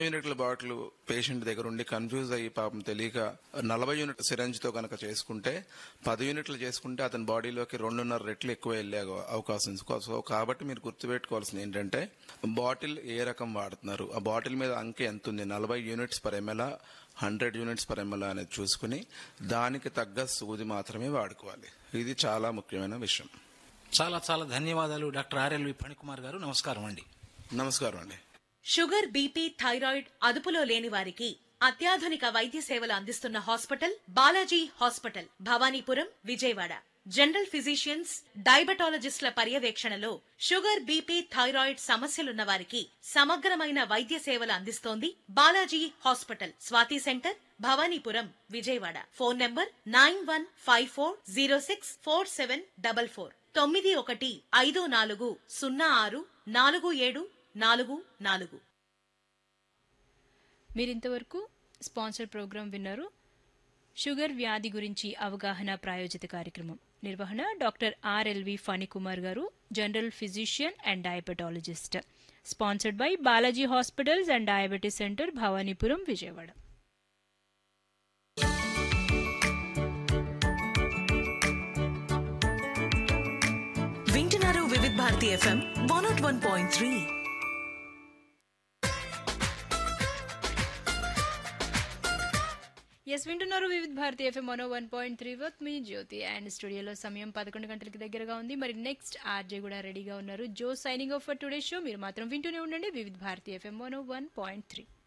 యూనిట్ల bottle patient దగ్గర ఉండి కన్ఫ్యూజ్ అయ్యి పాపం తెలియక నలభై యూనిట్ సిరంజ్ తో కనుక చేసుకుంటే పది యూనిట్లు చేసుకుంటే అతని బాడీలోకి రెండున్నర రెట్లు ఎక్కువ వెళ్ళే అవ- అవకాశం ఉంది. సో కాబట్టి మీరు గుర్తుపెట్టుకోవాల్సింది ఏంటంటే బాటిల్ ఏ రకం వాడుతున్నారు ఆ బాటిల్ మీద అంకె ఎంత ఉంది నలభై units per ml hundred units per ml అనేది చూసుకుని దానికి తగ్గ సూది మాత్రమే వాడుకోవాలి ఇది చాలా ముఖ్యమైన విషయం చాలా చాలా ధన్యవాదాలు డాక్టర్ ఆర్ఎల్వి ఫణికుమార్ గారు నమస్కారం అండి నమస్కారం అండి షుగర్ బీపీ థైరాయిడ్ అదుపులో లేని వారికి అత్యాధునిక వైద్య సేవలు అందిస్తున్న hospital Balaji hospital Bhavanipuram Vijayawada general physicians డయాబెటాలజిస్టుల పర్యవేక్షణలో షుగర్ బీపీ థైరాయిడ్ సమస్యలున్న వారికి సమగ్రమైన వైద్య సేవలు అందిస్తోంది Balaji hospital Swathi centre Bhavanipuram Vijayawada phone number nine one five four zero six four seven double four తొమ్మిది ఒకటి ఐదు నాలుగు సున్నా ఆరు నాలుగు ఏడు నాలుగు నాలుగు మీరింతవరకు స్పాన్సర్ ప్రోగ్రాం విన్నారు షుగర్ వ్యాధి గురించి అవగాహన ప్రాయోజిత కార్యక్రమం నిర్వహణ doctor RLV Phanikumar garu general physician and diabetologist sponsored by Balaji hospitals and diabetes centre Bhavanipuram Vijayawada వింటున్నారు Vividh Bharati FM one nought one point three ఎస్ వింటున్నారు వివిధ భారతి ఎఫ్ఎం మనో వన్ పాయింట్ త్రీ వత్ మీ జ్యోతి అండ్ స్టూడియోలో సమయం పదకొండు గంటలకి దగ్గరగా ఉంది మరి నెక్స్ట్ ఆర్జే కూడా రెడీగా ఉన్నారు జో signing off for today show మీరు మాత్రం వింటూనే ఉండండి వివిధ భారతి ఎఫ్ఎం మనో వన్ పాయింట్ త్రీ